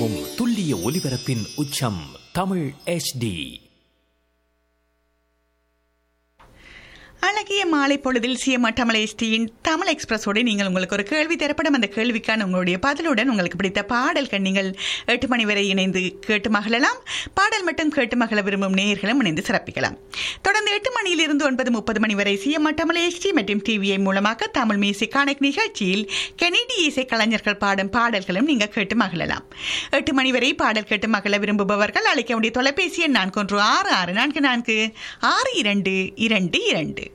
எந்நேரமும் துல்லிய ஒலிபரப்பின் உச்சம் தமிழ் HD அழகிய மாலை பொழுதில் சிஎம் தமிழ் தமிழ் எக்ஸ்பிரஸோடு நீங்கள் உங்களுக்கு ஒரு கேள்வி தரப்படும் அந்த கேள்விக்கான உங்களுடைய பதிலுடன் உங்களுக்கு பிடித்த பாடல்கள் நீங்கள் எட்டு மணி வரை இணைந்து கேட்டு மகிழலாம் பாடல் மட்டும் கேட்டு மகிழ விரும்பும் நேயர்களும் இணைந்து சிறப்பிக்கலாம் தொடர்ந்து எட்டு மணியிலிருந்து ஒன்பது முப்பது மணி வரை சிஎம் தமிழ் எஸ்டி மற்றும் டிவிஐ மூலமாக தமிழ் மியூசிக் கனெக்ட் நிகழ்ச்சியில் கெனடி இசை கலைஞர்கள் பாடும் பாடல்களும் நீங்கள் கேட்டு மகிழலாம் எட்டு மணி வரை பாடல் கேட்டு மகிழ விரும்புபவர்கள் அழைக்க வேண்டிய தொலைபேசி எண் நான்கு ஒன்று ஆறு ஆறு நான்கு நான்கு ஆறு இரண்டு இரண்டு இரண்டு